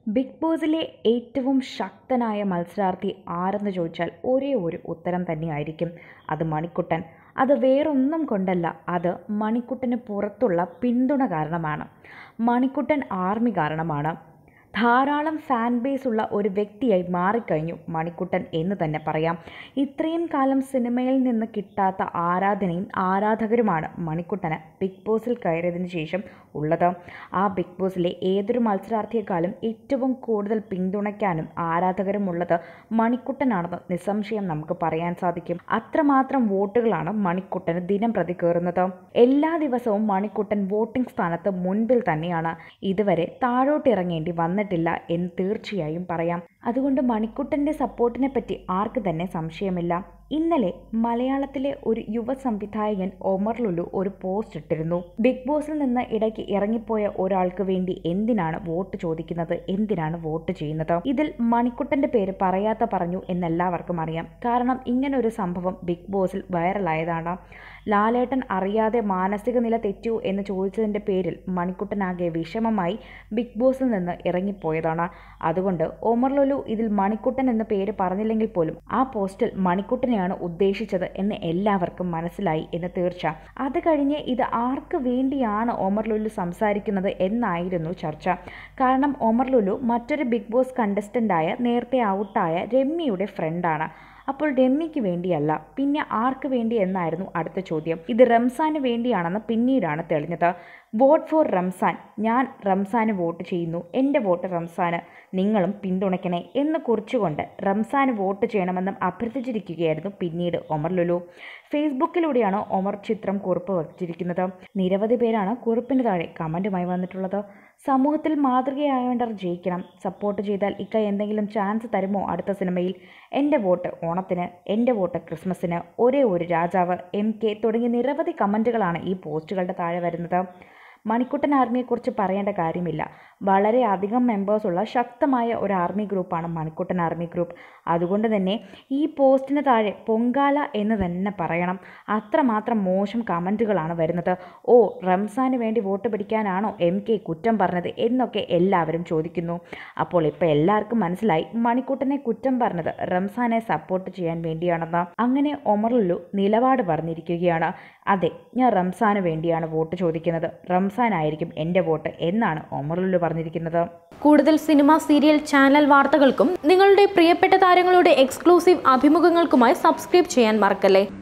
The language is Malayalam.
ബിഗ് ബോസിലെ ഏറ്റവും ശക്തനായ മത്സരാർത്ഥി ആരെന്ന് ചോദിച്ചാൽ ഒരേ ഒരു ഉത്തരം തന്നെയായിരിക്കും അത് മണിക്കുട്ടൻ അത് വേറൊന്നും കൊണ്ടല്ല അത് മണിക്കുട്ടന് പുറത്തുള്ള പിന്തുണ കാരണമാണ് മണിക്കുട്ടൻ ആർമി കാരണമാണ് ധാരാളം ഫാൻ ബേസ് ഉള്ള ഒരു വ്യക്തിയായി മാറിക്കഴിഞ്ഞു മണിക്കുട്ടൻ എന്ന് തന്നെ പറയാം ഇത്രയും കാലം സിനിമയിൽ നിന്ന് കിട്ടാത്ത ആരാധനയും ആരാധകരുമാണ് മണിക്കുട്ടന് ബിഗ് ബോസിൽ കയറിയതിന് ശേഷം ഉള്ളത് ആ ബിഗ് ബോസിലെ ഏതൊരു മത്സരാർത്ഥിയെക്കാളും ഏറ്റവും കൂടുതൽ പിന്തുണയ്ക്കാനും ആരാധകരും ഉള്ളത് മണിക്കുട്ടനാണെന്ന് നിസ്സംശയം നമുക്ക് പറയാൻ സാധിക്കും അത്രമാത്രം വോട്ടുകളാണ് മണിക്കുട്ടന് ദിനം പ്രതി കയറുന്നത് എല്ലാ ദിവസവും മണിക്കുട്ടൻ വോട്ടിംഗ് സ്ഥാനത്ത് മുൻപിൽ തന്നെയാണ് ഇതുവരെ താഴോട്ടിറങ്ങേണ്ടി വന്നിട്ടില്ല എന്ന് തീർച്ചയായും പറയാം അതുകൊണ്ട് മണിക്കുട്ടൻ്റെ സപ്പോർട്ടിനെ പറ്റി ആർക്ക് തന്നെ സംശയമില്ല ഇന്നലെ മലയാളത്തിലെ ഒരു യുവ സംവിധായകൻ ഒമർ ലുലു ഒരു പോസ്റ്റ് ഇട്ടിരുന്നു ബിഗ് ബോസിൽ നിന്ന് ഇടയ്ക്ക് ഇറങ്ങിപ്പോയ ഒരാൾക്ക് വേണ്ടി എന്തിനാണ് വോട്ട് ചോദിക്കുന്നത് എന്തിനാണ് വോട്ട് ചെയ്യുന്നത് ഇതിൽ മണിക്കുട്ടന്റെ പേര് പറയാത്ത പറഞ്ഞു എന്നെല്ലാവർക്കും അറിയാം കാരണം ഇങ്ങനെ ഒരു സംഭവം ബിഗ് ബോസിൽ വൈറലായതാണ് ലാലേട്ടൻ അറിയാതെ മാനസിക നില തെറ്റു എന്ന് ചോദിച്ചതിൻ്റെ പേരിൽ മണിക്കുട്ടനാകെ വിഷമമായി ബിഗ് ബോസിൽ നിന്ന് ഇറങ്ങിപ്പോയതാണ് അതുകൊണ്ട് ഒമർ ലുലു ഇതിൽ മണിക്കുട്ടൻ എന്ന പേര് പറഞ്ഞില്ലെങ്കിൽ പോലും ആ പോസ്റ്റിൽ മണിക്കുട്ടനെയാണ് ഉദ്ദേശിച്ചത് എന്ന് എല്ലാവർക്കും മനസ്സിലായി എന്ന് തീർച്ച അത് കഴിഞ്ഞ് ഇത് ആർക്ക് വേണ്ടിയാണ് ഒമർ ലുലു സംസാരിക്കുന്നത് എന്നായിരുന്നു ചർച്ച കാരണം ഒമർ ലുലു മറ്റൊരു ബിഗ് ബോസ് കണ്ടസ്റ്റൻ്റായ നേരത്തെ ഔട്ടായ രമ്യയുടെ ഫ്രണ്ടാണ് അപ്പോൾ രമ്യയ്ക്ക് വേണ്ടിയല്ല പിന്നെ ആർക്ക് വേണ്ടി എന്നായിരുന്നു അടുത്ത ചോദ്യം ഇത് റംസാന് വേണ്ടിയാണെന്ന് പിന്നീടാണ് തെളിഞ്ഞത് വോട്ട് ഫോർ റംസാൻ ഞാൻ റംസാന് വോട്ട് ചെയ്യുന്നു എൻ്റെ വോട്ട് റംസാന് നിങ്ങളും പിന്തുണയ്ക്കണേ എന്ന് കുറിച്ചുകൊണ്ട് റംസാന് വോട്ട് ചെയ്യണമെന്നും അഭ്യർത്ഥിച്ചിരിക്കുകയായിരുന്നു പിന്നീട് ഒമർ ലുലു ഫേസ്ബുക്കിലൂടെയാണ് ഒമർ ചിത്രം കുറിപ്പ് വച്ചിരിക്കുന്നത് നിരവധി പേരാണ് കുറിപ്പിന് താഴെ കമൻറ്റുമായി വന്നിട്ടുള്ളത് സമൂഹത്തിൽ മാതൃകയാവേണ്ടവർ ജയിക്കണം സപ്പോർട്ട് ചെയ്താൽ ഇക്ക എന്തെങ്കിലും ചാൻസ് തരുമോ അടുത്ത സിനിമയിൽ എൻ്റെ വോട്ട് ഓണത്തിന് എൻ്റെ വോട്ട് ക്രിസ്മസിന് ഒരേ ഒരു രാജാവ് എം കെ തുടങ്ങിയ നിരവധി കമൻറ്റുകളാണ് ഈ പോസ്റ്റുകളുടെ താഴെ വരുന്നത് മണിക്കുട്ടൻ ആർമിയെക്കുറിച്ച് പറയേണ്ട കാര്യമില്ല വളരെ അധികം മെമ്പേഴ്സുള്ള ശക്തമായ ഒരു ആർമി ഗ്രൂപ്പാണ് മണിക്കുട്ടൻ ആർമി ഗ്രൂപ്പ് അതുകൊണ്ട് തന്നെ ഈ പോസ്റ്റിന് താഴെ പൊങ്കാല എന്ന് തന്നെ പറയണം അത്രമാത്രം മോശം കമൻറ്റുകളാണ് വരുന്നത് ഓ റംസാന് വേണ്ടി വോട്ട് പിടിക്കാനാണോ എം കെ കുറ്റം പറഞ്ഞത് എന്നൊക്കെ എല്ലാവരും ചോദിക്കുന്നു അപ്പോൾ ഇപ്പോൾ എല്ലാവർക്കും മനസ്സിലായി മണിക്കുട്ടനെ കുറ്റം പറഞ്ഞത് റംസാനെ സപ്പോർട്ട് ചെയ്യാൻ വേണ്ടിയാണെന്ന് അങ്ങനെ ഒമറുല്ലു നിലപാട് പറഞ്ഞിരിക്കുകയാണ് അതെ ഞാൻ റംസാന് വേണ്ടിയാണ് വോട്ട് ചോദിക്കുന്നത് റംസാനായിരിക്കും എൻ്റെ വോട്ട് എന്നാണ് ഒമറുല്ലു പറഞ്ഞിരിക്കുന്നത് കൂടുതൽ സിനിമ സീരിയൽ ചാനൽ വാർത്തകൾക്കും നിങ്ങളുടെ പ്രിയപ്പെട്ട താരങ്ങളുടെ എക്സ്ക്ലൂസീവ് അഭിമുഖങ്ങൾക്കുമായി സബ്സ്ക്രൈബ് ചെയ്യാൻ മറക്കല്ലേ